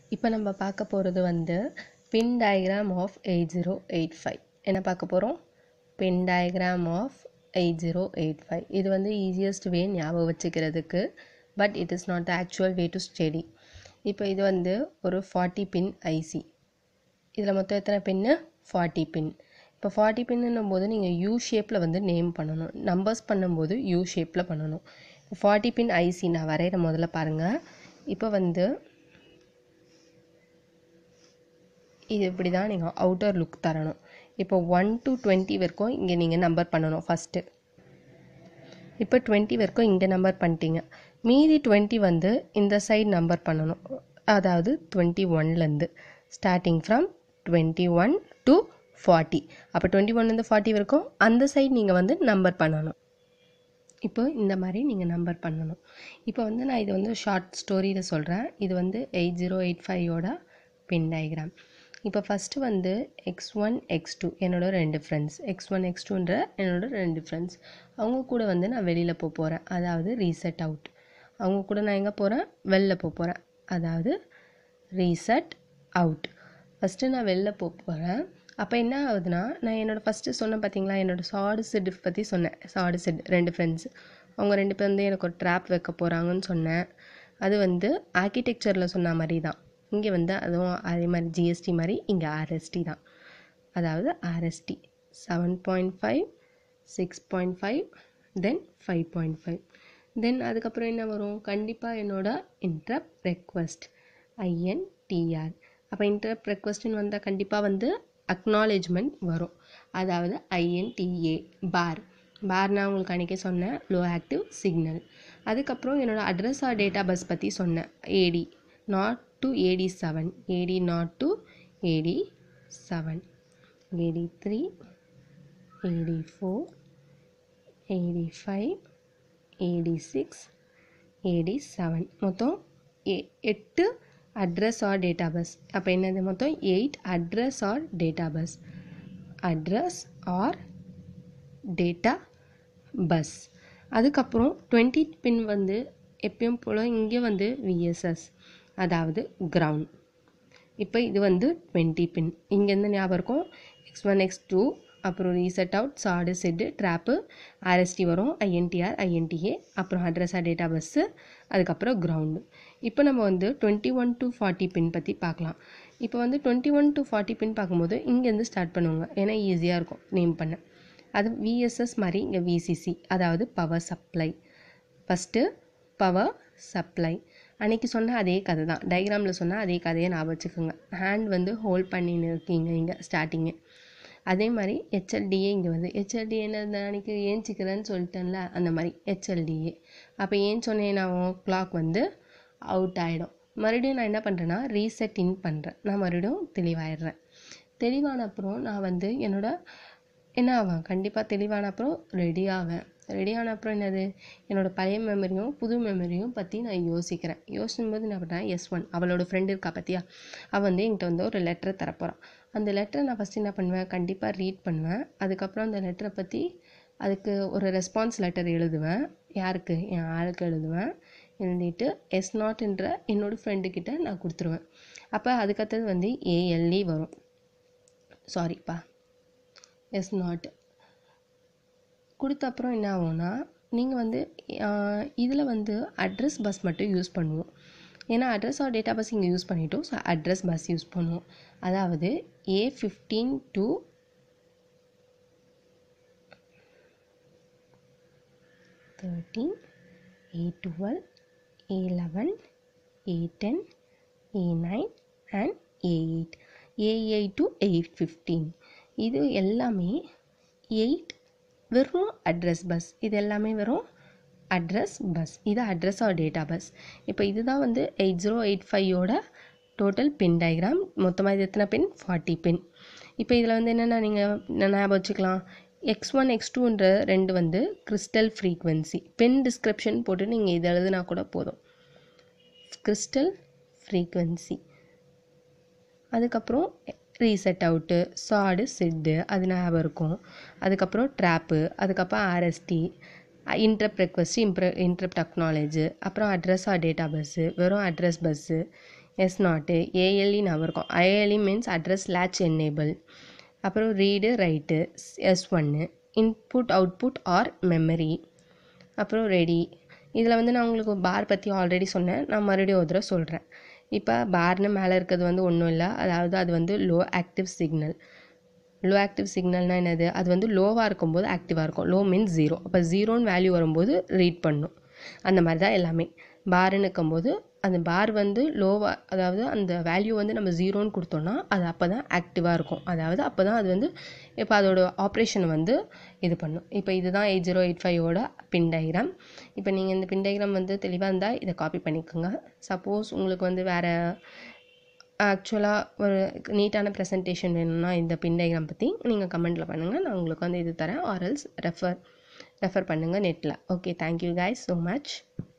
இப்போ நம்ம பார்க்க போகிறது வந்து pin diagram of eight zero eight five என்ன பார்க்க போகிறோம் pin diagram of eight zero eight five இது வந்து ஈஸியஸ்ட் வே ஞாபகம் வச்சுக்கிறதுக்கு but it is not the actual way to study இப்போ இது வந்து ஒரு ஃபார்ட்டி பின் ஐசி இதில் மொத்தம் எத்தனை பின்னு ஃபார்ட்டி பின் இப்போ ஃபார்ட்டி பின்னும் போது நீங்கள் யூ ஷேப்பில் வந்து நேம் பண்ணணும் நம்பர்ஸ் பண்ணும்போது யூ ஷேப்பில் பண்ணணும் ஃபார்ட்டி பின் ஐசி நான் வரைகிற முதல்ல பாருங்கள் இப்போ வந்து இது இப்படி தான் நீங்கள் அவுட்டர் லுக் தரணும் இப்போ ஒன் டு டுவெண்ட்டி வரைக்கும் இங்கே நீங்கள் நம்பர் பண்ணணும் ஃபஸ்ட்டு இப்போ டுவெண்ட்டி வரைக்கும் இங்கே நம்பர் பண்ணிட்டீங்க மீதி டுவெண்ட்டி வந்து இந்த சைடு நம்பர் பண்ணணும் அதாவது டுவெண்ட்டி ஒன்லேருந்து starting from twenty one to forty அப்போ டுவெண்ட்டி ஒன்லேருந்து ஃபார்ட்டி வரைக்கும் அந்த சைடு நீங்கள் வந்து நம்பர் பண்ணணும் இப்போ இந்த மாதிரி நீங்கள் நம்பர் பண்ணணும் இப்போ வந்து நான் இது வந்து ஷார்ட் ஸ்டோரியில் சொல்கிறேன் இது வந்து எயிட் ஜீரோ எயிட் ஃபைவோட பின் டயக்ராம் இப்போ ஃபஸ்ட்டு வந்து எக்ஸ் ஒன் எக்ஸ் டூ என்னோட ரெண்டு ஃப்ரெண்ட்ஸ் எக்ஸ் ஒன் எக்ஸ் டூன்ற என்னோட ரெண்டு ஃப்ரெண்ட்ஸ் அவங்க கூட வந்து நான் வெளியில் போக போகிறேன் அதாவது ரீசெட் அவுட் அவங்க கூட நான் எங்கே போகிறேன் வெளில போக போகிறேன் அதாவது ரீசெட் அவுட் ஃபஸ்ட்டு நான் வெளில போக போகிறேன் அப்போ என்ன ஆகுதுன்னா நான் என்னோடய ஃபஸ்ட்டு சொன்னேன் பார்த்தீங்களா என்னோடய சாடு செட் பற்றி சொன்னேன் சாடு செட் ரெண்டு ஃப்ரெண்ட்ஸ் அவங்க ரெண்டு பேர் வந்து எனக்கு ஒரு ட்ராப் வைக்க போகிறாங்கன்னு சொன்னேன் அது வந்து ஆர்கிடெக்சரில் சொன்ன மாதிரி தான் இங்கே வந்து அதுவும் அதே மாதிரி ஜிஎஸ்டி மாதிரி இங்கே ஆர்எஸ்டி தான் அதாவது RST seven point five six point five then five point five then அதுக்கப்புறம் என்ன வரும் கண்டிப்பாக என்னோட இன்ட்ரப் ரெக்வஸ்ட் ஐஎன்டிஆர் அப்போ இன்டரப்ட் ரெக்வஸ்ட்னு வந்தால் கண்டிப்பாக வந்து அக்னாலேஜ்மெண்ட் வரும் அதாவது ஐஎன்டிஏ பார் பார் நான் உங்களுக்கு அன்றைக்கே சொன்னேன் லோ ஆக்டிவ் சிக்னல் அதுக்கப்புறம் என்னோடய அட்ரஸ் ஆர் டேட்டா பஸ் பற்றி சொன்னேன் AD naught to AD seven AD naught to AD seven AD three AD four AD five AD six AD seven மொத்தம் எ எட்டு அட்ரஸ் ஆர் டேட்டா பஸ் அப்போ என்னது மொத்தம் eight address or data bus address or data bus அதுக்கப்புறம் twenty pin வந்து எப்பயும் போல் இங்கே வந்து விஎஸ்எஸ் அதாவது கிரவுண்ட் இப்போ இது வந்து டுவெண்ட்டி பின் இங்கேருந்து ஞாபகம் இருக்கும் எக்ஸ் ஒன் எக்ஸ் டூ அப்புறம் reset out SOD SID trap RST வரும் ஐஎன்டிஆர் ஐஎன்டிஏ அப்புறம் அட்ரஸா டேட்டா பஸ்ஸு அதுக்கப்புறம் கிரவுண்டு இப்போ நம்ம வந்து twenty one to forty pin பற்றி பார்க்கலாம் இப்போ வந்து twenty one to forty pin பார்க்கும்போது இங்கேருந்து ஸ்டார்ட் பண்ணுவாங்க ஏன்னா ஈஸியாக இருக்கும் நேம் பண்ண அது விஎஸ்எஸ் மாதிரி இங்கே விசிசி அதாவது power supply first power supply அன்றைக்கி சொன்ன அதே கதை தான் டயக்ராமில் சொன்னால் அதே கதையை ஞாபகம் வச்சுக்கோங்க ஹேண்ட் வந்து ஹோல்ட் பண்ணின்னு இருக்கீங்க இங்கே ஸ்டார்டிங்கு அதே மாதிரி ஹெச்எல்டிஏ இங்கே வந்து ஹெச்எல்டிஏ என்ன அன்றைக்கி ஏஞ்சிக்கிறேன்னு சொல்லிட்டேன்ல அந்த மாதிரி ஹெச்எல்டிஏ அப்போ ஏன் சொன்னேன் நான் கிளாக் வந்து அவுட் ஆகிடும் மறுபடியும் நான் என்ன பண்ணுறேன்னா ரீசெட் இன் பண்ணுறேன் நான் மறுபடியும் தெளிவாயிடுறேன் தெளிவான அப்புறம் நான் வந்து என்னோட என்ன ஆவேன் கண்டிப்பாக தெளிவான அப்புறம் ரெடி ஆவேன் ரெடி ஆன அப்புறம் என்னது என்னோடய பழைய மெமரியும் புது மெமரியும் பற்றி நான் யோசிக்கிறேன் யோசிக்கும் போது என்ன பண்ணுறேன் எஸ் ஒன் அவளோட ஃப்ரெண்டு இருக்கா பற்றியா அவள் வந்து என்கிட்ட வந்து ஒரு லெட்டரை தரப்போகிறான் அந்த லெட்டரை நான் ஃபஸ்ட்டு என்ன பண்ணுவேன் கண்டிப்பாக ரீட் பண்ணுவேன் அதுக்கப்புறம் அந்த லெட்டரை பற்றி அதுக்கு ஒரு ரெஸ்பான்ஸ் லெட்டர் எழுதுவேன் யாருக்கு என் ஆளுக்கு எழுதுவேன் எழுதிட்டு எஸ் நாட்ன்ற என்னோடய ஃப்ரெண்டுக்கிட்ட நான் கொடுத்துருவேன் அப்போ அதுக்கடுத்தது வந்து ஏஎல்இ வரும் சாரிப்பா எஸ் நாட் கொடுத்த அப்புறம் என்ன ஆகும்னா நீங்கள் வந்து இதில் வந்து அட்ரஸ் பஸ் மட்டும் யூஸ் பண்ணுவோம் ஏன்னா அட்ரஸ் ஆர் டேட்டா பஸ் இங்கே யூஸ் பண்ணிட்டோம் ஸோ அட்ரஸ் பஸ் யூஸ் பண்ணுவோம் அதாவது A fifteen to thirteen A twelve A eleven A ten A nine and A eight A eight to eight fifteen இது எல்லாமே eight வெறும் address bus இது எல்லாமே வெறும் அட்ரஸ் பஸ் இது அட்ரஸ் ஆர் டேட்டா பஸ் இப்போ இதுதான் வந்து எயிட் ஜீரோ எயிட் ஃபைவோட டோட்டல் பின் டயக்ராம் மொத்தமாக இது எத்தனை பின் ஃபார்ட்டி பின் இப்போ இதில் வந்து என்னென்ன நீங்கள் ஞாபகம் வச்சுக்கலாம் எக்ஸ் ஒன் எக்ஸ் டூன்ற ரெண்டு வந்து கிறிஸ்டல் ஃப்ரீக்வன்சி பின் டிஸ்கிரிப்ஷன் போட்டு நீங்கள் இது எழுதுனா கூட போதும் கிறிஸ்டல் ஃப்ரீக்வன்சி அதுக்கப்புறம் ரீசெட் அவுட்டு சாடு செட்டு அது ஞாபகம் இருக்கும் அதுக்கப்புறம் ட்ராப்பு அதுக்கப்புறம் ஆர்எஸ்டி இன்ட்ரப்ட் ரெக்வஸ்ட் இம்ப்ர இன்ட்ரப்ட் அக்னாலேஜு அப்புறம் அட்ரஸ் ஆர் டேட்டா பஸ்ஸு வெறும் address bus S naught ALE ஞாபகம் இருக்கும் ILE means address latch enable அப்புறம் ரீடு ரைட்டு எஸ் ஒன்று இன்புட் அவுட்புட் ஆர் மெமரி அப்புறம் ரெடி இதில் வந்து நான் உங்களுக்கு பார் பற்றி ஆல்ரெடி சொன்னேன் நான் மறுபடியும் ஒரு தடவை சொல்கிறேன் இப்போ பார்னு மேலே இருக்கிறது வந்து ஒன்றும் இல்லை அதாவது அது வந்து low active signal low active சிக்னல்னால் என்னது அது வந்து லோவாக இருக்கும்போது ஆக்டிவாக இருக்கும் லோ மீன்ஸ் ஜீரோ அப்போ ஜீரோன்னு வேல்யூ வரும்போது ரீட் பண்ணும் அந்த மாதிரி தான் எல்லாமே பார்னு இருக்கும்போது அந்த பார் வந்து லோவாக அதாவது அந்த வேல்யூ வந்து நம்ம ஜீரோன்னு கொடுத்தோன்னா அது அப்போ தான் ஆக்டிவாக இருக்கும் அதாவது அப்போ தான் அது வந்து இப்போ அதோட ஆப்ரேஷன் வந்து இது பண்ணும் இப்போ இதுதான் எயிட் ஜீரோ எயிட் ஃபைவோட பின் டயக்ராம் இப்போ நீங்கள் இந்த பின் டயக்ராம் வந்து தெளிவாக இருந்தால் இதை காப்பி பண்ணிக்கோங்க சப்போஸ் உங்களுக்கு வந்து வேறு ஆக்சுவலாக ஒரு நீட்டான ப்ரெசன்டேஷன் வேணும்னா இந்த பின் டயக்ராம் பற்றி நீங்கள் கமெண்ட்டில் பண்ணுங்கள் நான் உங்களுக்கு வந்து இது தரேன் ஆர்எல்ஸ் ரெஃபர் ரெஃபர் பண்ணுங்கள் நெட்டில் okay thank you guys so much